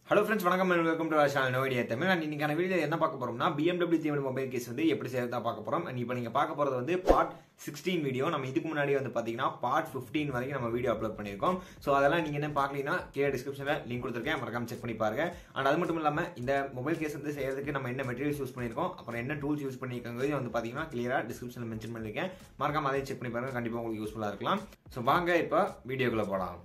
hello friends வணக்கம் welcome to channel no idea Tamil and இன்னைக்கான video என்ன பார்க்க போறோம்னா BMW தீவன மொபைல் கேஸ் வந்து எப்படி செய்யறதா பார்க்க போறோம் அண்ட் இப்போ நீங்க பார்க்க போறது வந்து பார்ட் சிக்ஸ்டீன் வீடியோ நம்ம இதுக்கு முன்னாடி வந்து பாத்தீங்கன்னா பார்ட் 15 வரைக்கும் நம்ம வீடியோ அப்லோட் பண்ணியிருக்கோம் ஸோ அதெல்லாம் நீங்க என்ன பார்க்கலனா கீழே டிஸ்கிரிப்ஷனில் லிங்க் கொடுத்துருக்கேன் மறக்காம செக் பண்ணி பாருங்க அண்ட் அது மட்டும் இல்லாம இந்த மொபைல் கேஸ் வந்து செய்யறதுக்கு நம்ம என்ன மெட்டீரியல்ஸ் யூஸ் பண்ணியிருக்கோம் அப்புறம் என்ன டூல்ஸ் யூஸ் பண்ணியிருக்கோங்க வந்து பாத்தீங்கன்னா கிளியரா டிஸ்கிரிப்ஷனில் மென்ஷன் பண்ணிருக்கேன் மறக்காம அதையும் செக் பண்ணி பாருங்க கண்டிப்பா உங்களுக்கு யூஸ்ஃபுல்லா இருக்கலாம் ஸோ வாங்க இப்போ வீடியோக்குள்ள போகலாம்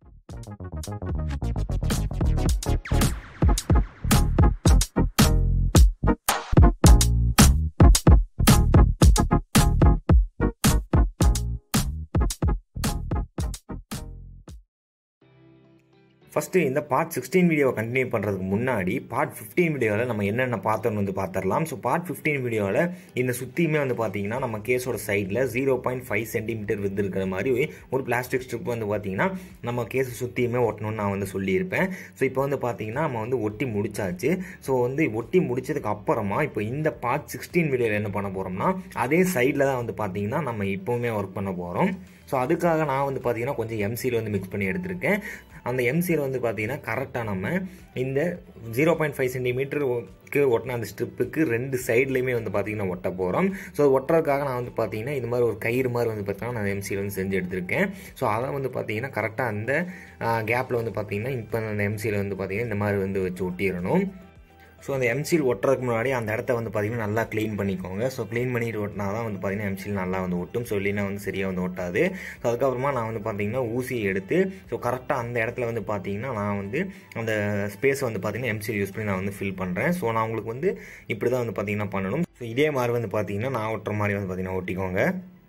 ஃபஸ்ட்டு இந்த பார்ட் சிக்ஸ்டீன் வீடியோவை கண்டினியூ பண்ணுறதுக்கு முன்னாடி பார்ட் ஃபிஃப்டீன் வீடியோவில் நம்ம என்னென்ன பார்த்தோம்னு வந்து பார்த்துடலாம் ஸோ பார்ட் ஃபிஃப்டீன் வீடியோவில் இந்த சுற்றியுமே வந்து பார்த்தீங்கன்னா நம்ம கேஸோட சைடில் zero point five centimetre width இருக்கிற மாதிரி ஒரு பிளாஸ்டிக் ஸ்ட்ரிப் வந்து பார்த்தீங்கன்னா நம்ம கேஸ் சுற்றியுமே ஒட்டணும்னு நான் வந்து சொல்லியிருப்பேன் ஸோ இப்போ வந்து பார்த்தீங்கன்னா நம்ம வந்து ஒட்டி முடிச்சாச்சு ஸோ வந்து ஒட்டி முடிச்சதுக்கு அப்புறமா இப்போ இந்த பார்ட் சிக்ஸ்டீன் வீடியோவில் என்ன பண்ண போகிறோம்னா அதே சைடில் தான் வந்து பார்த்தீங்கன்னா நம்ம இப்போவுமே ஒர்க் பண்ண போகிறோம் ஸோ அதுக்காக நான் வந்து பார்த்தீங்கன்னா கொஞ்சம் எம்சியில் வந்து மிக்ஸ் பண்ணி எடுத்திருக்கேன் அந்த எம்சியில் வந்து பார்த்தீங்கன்னா கரெக்டாக நம்ம இந்த ஜீரோ பாயிண்ட் ஃபைவ் சென்டிமீட்டருக்கு ஒட்டின அந்த ஸ்ட்ரிப்புக்கு ரெண்டு சைட்லேயுமே வந்து பார்த்தீங்கன்னா ஒட்ட போகிறோம் ஸோ ஒட்டுறதுக்காக நான் வந்து பார்த்தீங்கன்னா இது மாதிரி ஒரு கயிறு மாதிரி வந்து பார்த்தீங்கன்னா நான் எம்சியில் வந்து செஞ்சு எடுத்திருக்கேன் ஸோ அதை வந்து பார்த்தீங்கன்னா கரெக்டாக அந்த கேப்பில் வந்து பார்த்தீங்கன்னா இப்போ அந்த எம்சியில் வந்து பார்த்தீங்கன்னா இந்த மாதிரி வந்து வச்சு ஒட்டிடணும் ஸோ அந்த எம்சில் ஒட்டுறதுக்கு முன்னாடி அந்த இடத்த வந்து பார்த்தீங்கன்னா நல்லா க்ளீன் பண்ணிக்கோங்க ஸோ க்ளீன் பண்ணிட்டு ஒட்டினா தான் வந்து பார்த்தீங்கன்னா எம்சில் நல்லா வந்து ஒட்டும் ஸோ இல்லைன்னா வந்து சரியாக வந்து ஒட்டாது ஸோ அதுக்கப்புறமா நான் வந்து பார்த்தீங்கன்னா ஊசியை எடுத்து ஸோ கரெக்டாக அந்த இடத்துல வந்து பார்த்தீங்கன்னா நான் வந்து அந்த ஸ்பேஸை வந்து பார்த்தீங்கன்னா எம்சில் யூஸ் பண்ணி நான் வந்து ஃபில் பண்ணுறேன் ஸோ நான் உங்களுக்கு வந்து இப்படி தான் வந்து பார்த்தீங்கன்னா பண்ணணும் ஸோ இதே மாதிரி வந்து பார்த்தீங்கன்னா நான் ஒட்டுற மாதிரி வந்து பார்த்தீங்கன்னா ஒட்டிக்கோங்க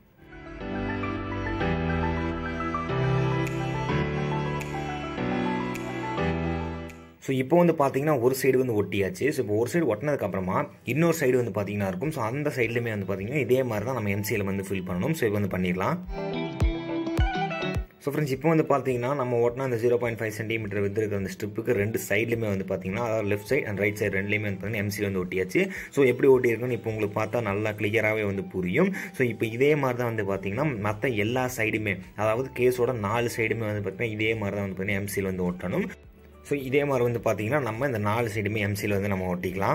ஸோ இப்போ வந்து பார்த்தீங்கன்னா ஒரு சைடு வந்து ஒட்டியாச்சு ஸோ இப்போ ஒரு சைடு ஒட்டினதுக்கு அப்புறமா இன்னொரு சைடு வந்து பார்த்தீங்கன்னா இருக்கும் ஸோ அந்த சைட்லையுமே வந்து பார்த்தீங்கன்னா இதே மாதிரி தான் நம்ம எம்சியில் வந்து ஃபில் பண்ணணும் ஸோ இப்போ வந்து பண்ணிடலாம் ஸோ ஃப்ரெண்ட்ஸ் இப்போ வந்து பார்த்தீங்கன்னா நம்ம ஓட்டினா அந்த zero point five centimetre width இருக்கிற அந்த ஸ்ட்ரிப்புக்கு ரெண்டு சைட்லையுமே வந்து பார்த்தீங்கன்னா அதாவது left side and right side ரெண்டுலேயுமே வந்து பார்த்தீங்கன்னா எம்சியில் வந்து ஒட்டியாச்சு ஸோ எப்படி ஒட்டியிருக்குன்னு இப்போ உங்களுக்கு பார்த்தா நல்லா கிளியராகவே வந்து புரியும் ஸோ இப்போ இதே மாதிரி தான் வந்து பார்த்தீங்கன்னா மற்ற எல்லா சைடுமே அதாவது கேஸோட நாலு சைடுமே வந்து பார்த்தீங்கன்னா இதே மாதிரி தான் வந்து பார்த்தீங்கன்னா எம்சியில் வந்து ஒட்டணும் ஸோ இதே மாதிரி வந்து பார்த்தீங்கன்னா நம்ம இந்த நாலு சைடுமே எம்சியில் வந்து நம்ம ஒட்டிக்கலாம்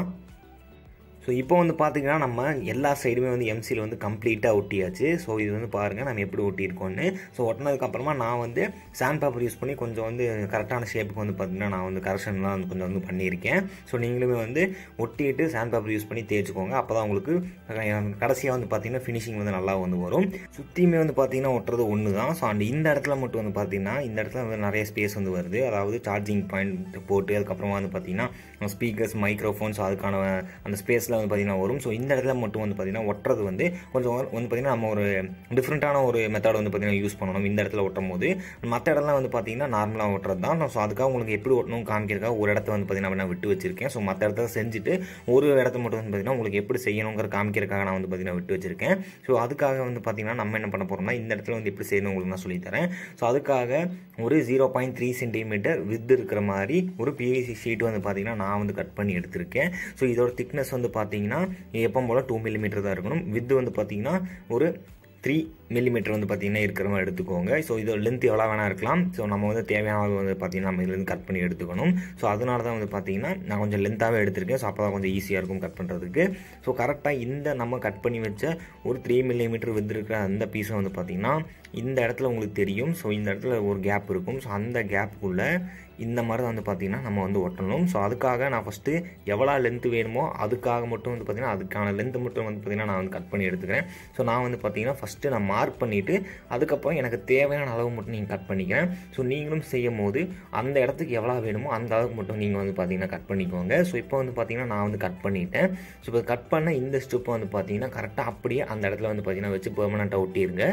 ஸோ இப்போ வந்து பார்த்தீங்கன்னா நம்ம எல்லா சைடுமே வந்து எம்சியில் வந்து கம்ப்ளீட்டாக ஒட்டியாச்சு ஸோ இது வந்து பாருங்கள் நம்ம எப்படி ஒட்டியிருக்கோன்னு ஸோ ஒட்டினதுக்கப்புறமா நான் வந்து சாண்ட் பேப்பர் யூஸ் பண்ணி கொஞ்சம் வந்து கரெக்டான ஷேப்புக்கு வந்து பார்த்தீங்கன்னா நான் வந்து கரெக்ஷன்லாம் வந்து கொஞ்சம் வந்து பண்ணியிருக்கேன் ஸோ நீங்களுமே வந்து ஒட்டிட்டு சாண்ட் பேப்பர் யூஸ் பண்ணி தேய்ச்சிக்கோங்க அப்போ தான் உங்களுக்கு கடைசியாக வந்து பார்த்தீங்கன்னா ஃபினிஷிங் வந்து நல்லா வந்து வரும் சுற்றியுமே வந்து பார்த்தீங்கன்னா ஒட்டுறது ஒன்று தான் ஸோ அண்ட் இந்த இடத்துல மட்டும் வந்து பார்த்தீங்கன்னா இந்த இடத்துல வந்து நிறைய ஸ்பேஸ் வந்து வருது அதாவது சார்ஜிங் பாயிண்ட் போட்டு அதுக்கப்புறமா வந்து பார்த்தீங்கன்னா ஸ்பீக்கர்ஸ் மைக்ரோஃபோன்ஸ் அதுக்கான அந்த ஸ்பேஸில் வந்து பார்த்தீங்கன்னா வரும் ஸோ இந்த இடத்துல மட்டும் வந்து பார்த்தீங்கன்னா ஒட்டுறது வந்து கொஞ்சம் வந்து பார்த்தீங்கன்னா நம்ம ஒரு டிஃப்ரெண்ட்டான ஒரு மெத்தட் வந்து பார்த்தீங்கன்னா யூஸ் பண்ணணும் இந்த இடத்துல ஒட்டும் போது மற்ற இடம்லாம் வந்து பார்த்தீங்கன்னா நார்மலாக ஒட்டுறது தான் ஸோ அதுக்காக உங்களுக்கு எப்படி ஒட்டணும் காமிக்கிறதுக்காக ஒரு இடத்த வந்து பார்த்தீங்கன்னா நான் விட்டு வச்சிருக்கேன் ஸோ மற்ற இடத்துல செஞ்சுட்டு ஒரு இடத்த மட்டும் வந்து பார்த்தீங்கன்னா உங்களுக்கு எப்படி செய்யணுங்கிற காமிக்கிறதுக்காக நான் வந்து பார்த்தீங்கன்னா விட்டு வச்சிருக்கேன் ஸோ அதுக்காக வந்து பார்த்தீங்கன்னா நம்ம என்ன பண்ண போகிறோம்னா இந்த இடத்துல வந்து எப்படி செய்யணும் உங்களுக்கு நான் சொல்லித்தரேன் ஸோ அதுக்காக ஒரு zero point three centimetre width இருக்கிற மாதிரி ஒரு பிவிசி ஷீட் வந்து பார்த்தீங்கன்னா நான் வந்து கட் பண்ணி எடுத்திருக்கேன் ஸோ இதோட திக்னஸ் வந்து பார்த்தீங்கன்னா எப்போ போல் டூ மில்லிமீட்டர் தான் இருக்கணும் வித் வந்து பார்த்தீங்கன்னா ஒரு த்ரீ மில்லிமீட்டர் வந்து பார்த்தீங்கன்னா இருக்கிற மாதிரி எடுத்துக்கோங்க ஸோ இதோட லென்த் எவ்வளோ வேணா இருக்கலாம் ஸோ நம்ம வந்து தேவையான அளவு வந்து பார்த்தீங்கன்னா நம்ம இதுலேருந்து கட் பண்ணி எடுத்துக்கணும் ஸோ அதனால தான் வந்து பார்த்தீங்கன்னா நான் கொஞ்சம் லென்த்தாகவே எடுத்திருக்கேன் ஸோ அப்போ தான் கொஞ்சம் ஈஸியாக இருக்கும் கட் பண்ணுறதுக்கு ஸோ கரெக்டாக இந்த நம்ம கட் பண்ணி வச்ச ஒரு த்ரீ மில்லிமீட்டர் வித் இருக்கிற அந்த பீஸை வந்து பார்த்தீங்கன்னா இந்த இடத்துல உங்களுக்கு தெரியும் ஸோ இந்த இடத்துல ஒரு கேப் இருக்கும் ஸோ அந்த கேப்புக்குள்ளே இந்த மாதிரி தான் வந்து பார்த்திங்கன்னா நம்ம வந்து ஒட்டணும் ஸோ அதுக்காக நான் ஃபஸ்ட்டு எவ்வளோ லென்த்து வேணுமோ அதுக்காக மட்டும் வந்து பார்த்திங்கன்னா அதுக்கான லென்த்து மட்டும் வந்து பார்த்திங்கன்னா நான் வந்து கட் பண்ணி எடுத்துக்கிறேன் ஸோ நான் வந்து பார்த்திங்கன்னா ஃபஸ்ட்டு நான் மார்க் பண்ணிவிட்டு அதுக்கப்புறம் எனக்கு தேவையான அளவு மட்டும் நீங்கள் கட் பண்ணிக்கிறேன் ஸோ நீங்களும் செய்யும் போது அந்த இடத்துக்கு எவ்வளோ வேணுமோ அந்த அளவுக்கு மட்டும் நீங்கள் வந்து பார்த்திங்கன்னா கட் பண்ணிக்கோங்க ஸோ இப்போ வந்து பார்த்திங்கன்னா நான் வந்து கட் பண்ணிட்டேன் ஸோ இப்போ கட் பண்ண இந்த ஸ்ட்ரிப்பை வந்து பார்த்திங்கன்னா கரெக்டாக அப்படியே அந்த இடத்துல வந்து பார்த்திங்கன்னா வச்சு பெர்மனெண்ட்டாக ஒட்டிடுங்க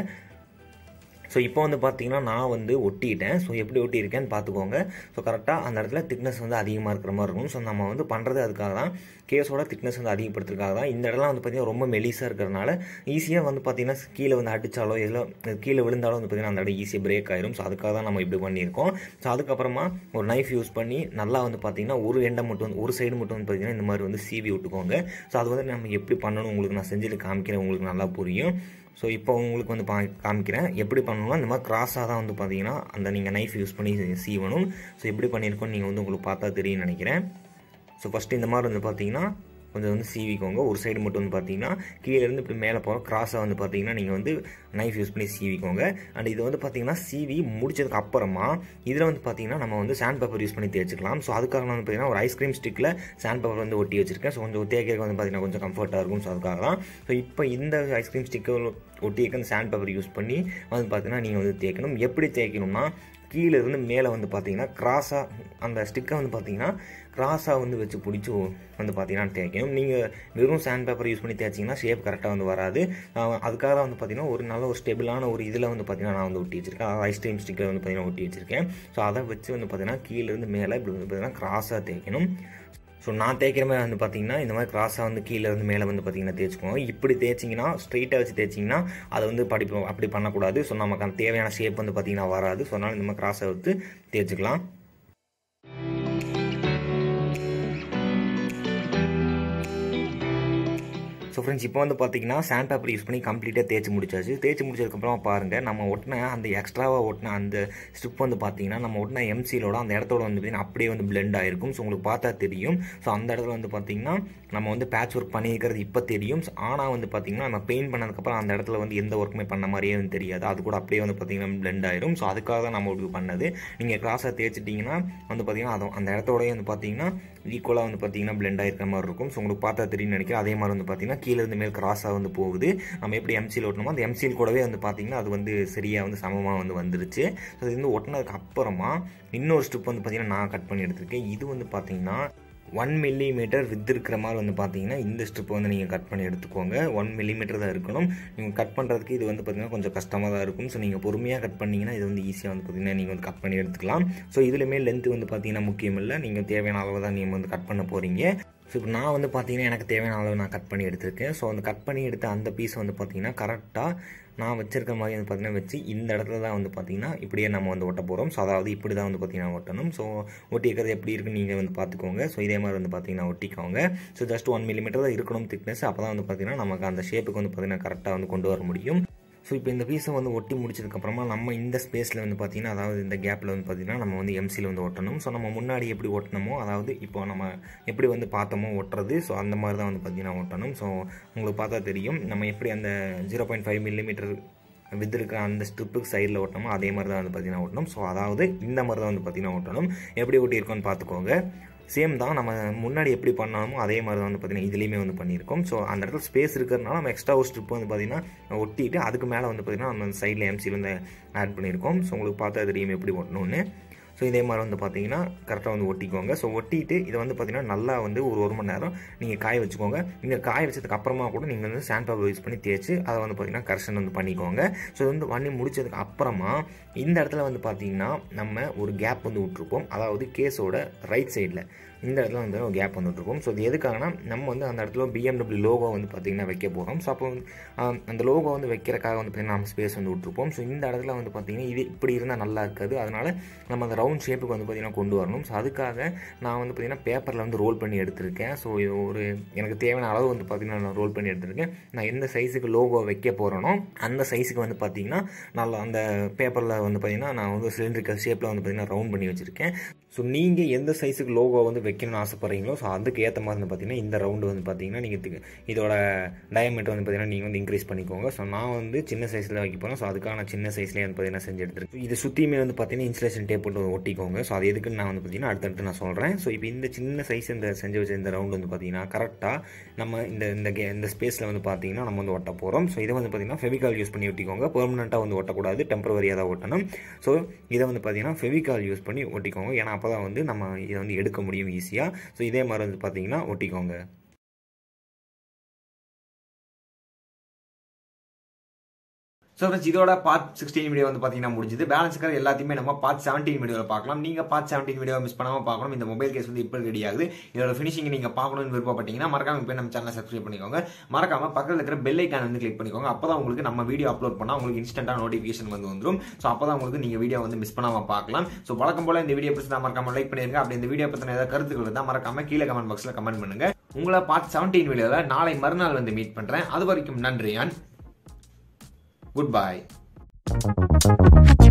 ஸோ இப்போ வந்து பார்த்தீங்கன்னா நான் வந்து ஒட்டிட்டேன் ஸோ எப்படி ஒட்டியிருக்கேன்னு பார்த்துக்கோங்க ஸோ கரெக்டாக அந்த இடத்துல திக்னஸ் வந்து அதிகமாக இருக்கிற மாதிரி இருக்கும் ஸோ நம்ம வந்து பண்ணுறது அதுக்காக தான் கேஸோட திக்னஸ் வந்து அதிகப்படுத்துறதுக்காக தான் இந்த இடம்லாம் வந்து பார்த்திங்கன்னா ரொம்ப மெலிசாக இருக்கிறனால ஈஸியாக வந்து பார்த்திங்கன்னா கீழே வந்து அடித்தாலோ இல்லை கீழே விழுந்தாலும் வந்து பார்த்திங்கன்னா அந்த இடம் ஈஸியாக பிரேக் ஆயிரும் ஸோ அதுக்காக தான் நம்ம இப்படி பண்ணியிருக்கோம் ஸோ அதுக்கப்புறமா ஒரு நைஃப் யூஸ் பண்ணி நல்லா வந்து பார்த்திங்கன்னா ஒரு எண்டை மட்டும் வந்து ஒரு சைடு மட்டும் வந்து பார்த்திங்கன்னா இந்த மாதிரி வந்து சீவி விட்டுக்கோங்க ஸோ அது வந்து நம்ம எப்படி பண்ணணும் உங்களுக்கு நான் செஞ்சுட்டு காமிக்கிறேன் உங்களுக்கு நல்லா புரியும் ஸோ இப்போ உங்களுக்கு வந்து பா காமிக்கிறேன் எப்படி பண்ணணும்னா இந்த மாதிரி கிராஸாக தான் வந்து பார்த்தீங்கன்னா அந்த நீங்கள் நைஃப் யூஸ் பண்ணி சீவணும் ஸோ எப்படி பண்ணியிருக்கோன்னு நீங்கள் வந்து உங்களுக்கு பார்த்தா தெரியும்னு நினைக்கிறேன் ஸோ ஃபஸ்ட்டு இந்த மாதிரி வந்து பார்த்தீங்கன்னா கொஞ்சம் வந்து சீவிக்கோங்க ஒரு சைடு மட்டும் வந்து பார்த்தீங்கன்னா கீழேருந்து இப்படி மேலே போகிற கிராஸாக வந்து பார்த்தீங்கன்னா நீங்கள் வந்து நைஃப் யூஸ் பண்ணி சீவிக்கோங்க அண்ட் இது வந்து பார்த்தீங்கன்னா சீவி முடிச்சதுக்கு அப்புறமா இதில் வந்து பார்த்தீங்கன்னா நம்ம வந்து சாண்ட் பேப்பர் யூஸ் பண்ணி தேய்ச்சிக்கலாம் ஸோ அதுக்காக நான் வந்து பார்த்தீங்கன்னா ஒரு ஐஸ்கிரீம் ஸ்டிக்கில் சாண்ட் பேப்பர் வந்து ஒட்டி வச்சிருக்கேன் ஸோ கொஞ்சம் தேய்க்கிறதுக்கு வந்து பார்த்தீங்கன்னா கொஞ்சம் கம்ஃபர்ட்டாக இருக்கும் ஸோ அதுக்காக தான் ஸோ இப்போ இந்த ஐஸ்கிரீம் ஸ்டிக்கை ஒட்டியிருக்க அந்த சாண்ட் பேப்பர் யூஸ் பண்ணி வந்து பார்த்தீங்கன்னா நீங்கள் வந்து தேய்க்கணும் எப்படி தேய்க்கணும்னா கீழே இருந்து மேலே வந்து பார்த்தீங்கன்னா கிராஸாக அந்த ஸ்டிக்கை வந்து பார்த்தீங்கன்னா கிராஸாக வந்து வச்சு பிடிச்சி வந்து பார்த்தீங்கன்னா தேய்க்கணும் நீங்கள் வெறும் சாண்ட் பேப்பர் யூஸ் பண்ணி தேய்ச்சிங்கன்னா ஷேப் கரெக்டாக வந்து வராது அஹ் அதுக்காக தான் வந்து பார்த்தீங்கன்னா ஒரு நல்ல ஒரு ஸ்டெபிளான ஒரு இதில் வந்து பார்த்தீங்கன்னா நான் வந்து ஒட்டி வச்சிருக்கேன் அதாவது ஐஸ்கிரீம் ஸ்டிக்கை வந்து பார்த்தீங்கன்னா ஒட்டி வச்சிருக்கேன் ஸோ அதை வச்சு வந்து பார்த்தீங்கன்னா கீழேருந்து மேலே இப்படி வந்து பார்த்தீங்கன்னா கிராஸாக தேய்க்கணும் ஸோ நான் தேய்க்கிற மாதிரி வந்து பார்த்தீங்கன்னா இந்த மாதிரி கிராஸாக வந்து கீழே இருந்து மேலே வந்து பார்த்தீங்கன்னா தேய்ச்சிக்கோங்க இப்படி தேய்ச்சிங்கன்னா ஸ்ட்ரைட்டாக வச்சு தேய்ச்சிங்கன்னா அதை வந்து படிப்பு அப்படி பண்ணக்கூடாது ஸோ நமக்கு அந்த தேவையான ஷேப் வந்து பார்த்தீங்கன்னா வராது ஸோ அதனால் இந்த மாதிரி கிராஸை வந்து தேய்ச்சிக்கலாம் ஸோ ஃப்ரெண்ட்ஸ் இப்போ வந்து பார்த்தீங்கன்னா சாண்ட் பேப்பர் யூஸ் பண்ணி கம்ப்ளீட்டாக தேய்ச்சி முடிச்சாச்சு தேய்ச்சி முடிச்சதுக்கப்புறம் பாருங்கள் நம்ம ஒட்டின அந்த எக்ஸ்ட்ராவாக ஒட்டின அந்த ஸ்ட்ரிப் வந்து பார்த்தீங்கன்னா நம்ம ஒட்டின எம்சிலோட அந்த இடத்தோட வந்து பார்த்தீங்கன்னா அப்படியே வந்து பிளெண்ட் ஆயிருக்கும் ஸோ உங்களுக்கு பார்த்தா தெரியும் ஸோ அந்த இடத்துல வந்து பார்த்தீங்கன்னா நம்ம வந்து பேட்ச் ஒர்க் பண்ணியிருக்கிறது இப்போ தெரியும் ஆனால் வந்து பார்த்தீங்கன்னா நம்ம பெயிண்ட் பண்ணதுக்கப்புறம் அந்த இடத்துல வந்து எந்த ஒர்க்குமே பண்ண மாதிரியே வந்து தெரியாது அது கூட அப்படியே வந்து பார்த்தீங்கன்னா பிளெண்ட் ஆயிரும் ஸோ அதுக்காக தான் நம்ம இப்படி பண்ணது நீங்கள் கிராஸாக தேய்ச்சிட்டிங்கன்னா வந்து பார்த்தீங்கன்னா அது அந்த இடத்தோடய வந்து பார்த்தீங்கன்னா ஈக்குவலாக வந்து பார்த்தீங்கன்னா பிளெண்ட் ஆயிருக்கிற மாதிரி இருக்கும் ஸோ உங்களுக்கு பார்த்தா தெரியும் நினைக்கிறேன் அதே மாதிரி வந்து பார்த்தீங்கன்னா கீழே இருந்து மேல் கிராஸாக வந்து போகுது நம்ம எப்படி எம்சியில் ஓட்டணுமோ அந்த எம்சியில் கூடவே வந்து பார்த்தீங்கன்னா அது வந்து சரியாக வந்து சமமாக வந்து வந்துருச்சு ஸோ இது வந்து ஒட்டினதுக்கு அப்புறமா இன்னொரு ஸ்டெப் வந்து பார்த்தீங்கன்னா நான் கட் பண்ணி எடுத்திருக்கேன் இது வந்து பார்த்தீங்கன்னா ஒன் மில்லி மீட்டர் வித் இருக்கிற மாதிரி வந்து பார்த்தீங்கன்னா இந்த ஸ்ட்ரிப் வந்து நீங்கள் கட் பண்ணி எடுத்துக்கோங்க ஒன் மில்லி மீட்டர் தான் இருக்கணும் நீங்கள் கட் பண்ணுறதுக்கு இது வந்து பார்த்தீங்கன்னா கொஞ்சம் கஷ்டமாக தான் இருக்கும் ஸோ நீங்கள் பொறுமையாக கட் பண்ணிங்கன்னா இது வந்து ஈஸியாக வந்து பார்த்தீங்கன்னா நீங்கள் வந்து கட் பண்ணி எடுத்துக்கலாம் ஸோ இதுலையுமே லென்த்து வந்து பார்த்தீங்கன்னா முக்கியம் இல்லை நீங்கள் தேவையான அளவு தான் நீங்கள் வந்து கட் பண்ண போகிறீங்க ஸோ இப்போ நான் வந்து பார்த்தீங்கன்னா எனக்கு தேவையான அளவு நான் கட் பண்ணி எடுத்திருக்கேன் ஸோ அந்த கட் பண்ணி எடுத்த அந்த பீஸ் வந்து பார்த்தீங்கன்னா கரெக்டாக நான் வச்சிருக்க மாதிரி வந்து பார்த்தீங்கன்னா வச்சு இந்த இடத்துல தான் வந்து பார்த்தீங்கன்னா இப்படியே நம்ம வந்து ஒட்ட போகிறோம் ஸோ அதாவது இப்படி தான் வந்து பார்த்தீங்கன்னா ஒட்டணும் ஸோ ஒட்டி இருக்கிறது எப்படி இருக்குன்னு நீங்கள் வந்து பார்த்துக்கோங்க ஸோ இதே மாதிரி வந்து பார்த்தீங்கன்னா ஒட்டிக்கோங்க ஸோ ஜஸ்ட் ஒன் மில்லிமீட்டர் தான் இருக்கணும் திக்னஸ் அப்போ தான் வந்து பார்த்தீங்கன்னா நமக்கு அந்த ஷேப்புக்கு வந்து பார்த்தீங்கன்னா கரெக்டாக வந்து கொண்டு வர முடியும் ஸோ இப்போ இந்த பீஸை வந்து ஒட்டி முடிச்சதுக்கப்புறமா நம்ம இந்த ஸ்பேஸில் வந்து பார்த்திங்கன்னா அதாவது இந்த கேப்பில் வந்து பார்த்திங்கன்னா நம்ம வந்து எம்சியில் வந்து ஒட்டணும் ஸோ நம்ம முன்னாடி எப்படி ஒட்டணுமோ அதாவது இப்போ நம்ம எப்படி வந்து பார்த்தோமோ ஒட்டுறது ஸோ அந்த மாதிரி தான் வந்து பார்த்திங்கன்னா ஒட்டணும் ஸோ உங்களுக்கு பார்த்தா தெரியும் நம்ம எப்படி அந்த zero point five millimetre width இருக்கிற அந்த ஸ்ட்ரிப்புக்கு சைடில் ஒட்டணுமோ அதே மாதிரி தான் வந்து பார்த்திங்கன்னா ஒட்டணும் ஸோ அதாவது இந்த மாதிரி தான் வந்து பார்த்திங்கன்னா ஒட்டணும் எப்படி ஒட்டியிருக்கோன்னு பார்த்துக்கோங்க சேம் தான் நம்ம முன்னாடி எப்படி பண்ணாமோ அதே மாதிரி தான் வந்து பார்த்திங்கன்னா இதுலேயுமே வந்து பண்ணியிருக்கோம் ஸோ அந்த இடத்துல ஸ்பேஸ் இருக்கிறதுனால நம்ம எக்ஸ்ட்ரா ஒரு ஸ்ட்ரிப் வந்து பார்த்திங்கன்னா ஒட்டிட்டு அதுக்கு மேலே வந்து பார்த்திங்கன்னா நம்ம சைடில் எம்சியில் வந்து ஆட் பண்ணியிருக்கோம் ஸோ உங்களுக்கு பார்த்தா தெரியும் எப்படி ஒட்டணும்னு ஸோ இதே மாதிரி வந்து பார்த்தீங்கன்னா கரெக்டாக வந்து ஒட்டிக்கோங்க ஸோ ஒட்டிட்டு இதை வந்து பார்த்தீங்கன்னா நல்லா வந்து ஒரு ஒரு மணி நேரம் நீங்கள் காய வச்சுக்கோங்க நீங்கள் காய வச்சதுக்கு அப்புறமா கூட நீங்கள் வந்து சாண்ட் பேப்பர் யூஸ் பண்ணி தேய்ச்சி அதை வந்து பார்த்தீங்கன்னா கரெக்ஷன் வந்து பண்ணிக்கோங்க ஸோ இது வந்து பண்ணி முடிச்சதுக்கு அப்புறமா இந்த இடத்துல வந்து பார்த்தீங்கன்னா நம்ம ஒரு கேப் வந்து விட்ருப்போம் அதாவது கேஸோட ரைட் சைடில் இந்த இடத்துல வந்து ஒரு கேப் வந்து விட்ருப்போம் ஸோ இது எதுக்காகனா நம்ம வந்து அந்த இடத்துல பிஎம்டபிள்யூ லோகோ வந்து பார்த்திங்கன்னா வைக்க போகிறோம் ஸோ அப்போ வந்து, ஆஹ், அந்த லோகோ வந்து வைக்கிறக்காக வந்து பார்த்திங்கன்னா நம்ம ஸ்பேஸ் வந்து விட்ருப்போம் ஸோ இந்த இடத்துல வந்து பார்த்திங்கன்னா இது இப்படி இருந்தால் நல்லா இருக்காது அதனால் நம்ம அந்த ரவுண்ட் ஷேப்புக்கு வந்து பார்த்திங்கன்னா கொண்டு வரணும் ஸோ அதுக்காக நான் வந்து பார்த்திங்கன்னா பேப்பரில் வந்து ரோல் பண்ணி எடுத்திருக்கேன் ஸோ இது ஒரு எனக்கு தேவையான அளவு வந்து பார்த்திங்கன்னா நான் ரோல் பண்ணி எடுத்திருக்கேன் நான் எந்த சைஸுக்கு லோகோ வைக்க போகிறேனோ அந்த சைஸுக்கு வந்து பார்த்திங்கன்னா நல்லா அந்த பேப்பரில் வந்து பார்த்திங்கன்னா நான் வந்து சிலிண்ட்ரிக்கல் ஷேப்பில் வந்து பார்த்திங்கன்னா ரவுண்ட் பண்ணி வச்சுருக்கேன் ஸோ நீங்கள் எந்த சைஸுக்கு லோகோ வந்து வைக்கணும்னு ஆசைப்பட்றீங்களோ ஸோ அதுக்கு ஏற்ற மாதிரி வந்து பார்த்தீங்கன்னா இந்த ரவுண்டு வந்து பார்த்தீங்கன்னா நீங்கள் இதோட டயமீட்டர் வந்து பார்த்தீங்கன்னா நீங்கள் வந்து இன்க்ரீஸ் பண்ணிக்கோங்க ஸோ நான் வந்து சின்ன சைஸில் வைக்க போகிறேன் ஸோ அதுக்காக நான் சின்ன சைஸ்லேயே வந்து பார்த்தீங்கன்னா செஞ்சு எடுத்துருக்கேன் இது சுற்றியுமே வந்து பார்த்தீங்கன்னா இன்சுலேஷன் டேப் போட்டு ஒட்டிக்கோங்க ஸோ அது எதுக்குன்னு நான் வந்து பார்த்தீங்கன்னா அடுத்தடுத்து நான் சொல்கிறேன் ஸோ இப்போ இந்த சின்ன சைஸ் இந்த செஞ்சு வச்ச இந்த ரவுண்டு வந்து பார்த்தீங்கன்னா கரெக்டாக நம்ம இந்த இந்த கே இந்த ஸ்பேஸில் வந்து பார்த்தீங்கன்னா நம்ம வந்து ஒட்ட போகிறோம் ஸோ இதை வந்து பார்த்தீங்கன்னா ஃபெவிகால் யூஸ் பண்ணி ஒட்டிக்கோங்க பெர்மனெண்ட்டாக வந்து ஒட்டக்கூடாது டெம்பரவரியாக தான் ஒட்டணும் ஸோ இதை வந்து பார்த்தீங்கன்னா ஃபெவிகால் யூஸ் பண்ணி ஒட்டிக்கோங்க ஏன்னா அப்போ தான் வந்து நம்ம இதை வந்து எடுக்க முடியும் ஈஸியாக ஸோ இதே மாதிரி வந்து பார்த்தீங்கன்னா ஒட்டிக்கோங்க ஸோ ஃப்ரெண்ட்ஸ் இதோட பார்ட் சிக்ஸ்டீன் வீடியோ வந்து பார்த்தீங்கன்னா முடிஞ்சது பேலன்ஸ் இருக்கிற எல்லாத்தையுமே நம்ம பார்ட் செவன்டீன் வீடியோவில் பார்க்கலாம் நீங்கள் பார்ட் செவன்டீன் வீடியோ மிஸ் பண்ணாமல் பார்க்கணும் இந்த மொபைல் கேஸ் வந்து இப்போ ரெடி ஆகுது இதோட ஃபினிஷிங் நீங்கள் பார்க்கணும்னு விருப்பப்பட்டீங்கன்னா மறக்காம இப்போ நம்ம சேனலை சப்ஸ்கிரைப் பண்ணிக்கோங்க மறக்காம பக்கத்தில் இருக்கிற பெல் ஐக்கான் வந்து கிளிக் பண்ணிக்கோங்க அப்போ தான் உங்களுக்கு நம்ம வீடியோ அப்லோட் பண்ணால் உங்களுக்கு இன்ஸ்டன்ட்டாக நோட்டிஃபிகேஷன் வந்து வந்துடும் ஸோ அப்போ தான் உங்களுக்கு நீங்கள் வீடியோ வந்து மிஸ் பண்ணாமல் பார்க்கலாம் ஸோ வழக்கம் போல இந்த வீடியோ பிடிச்சா மறக்காம லைக் பண்ணிருங்க அப்படி இந்த வீடியோ பற்றின ஏதாவது கருத்துக்கள் இருந்தால் மறக்காம கீழே கமெண்ட் பாக்ஸில் கமெண்ட் பண்ணுங்க உங்களை பார்ட் செவன்டீன் வீடியோவில் நாளை மறுநாள் வந்து மீட் பண்ணுறேன் அது வரைக்கும் நன்றி அண்ட் குட் பாய்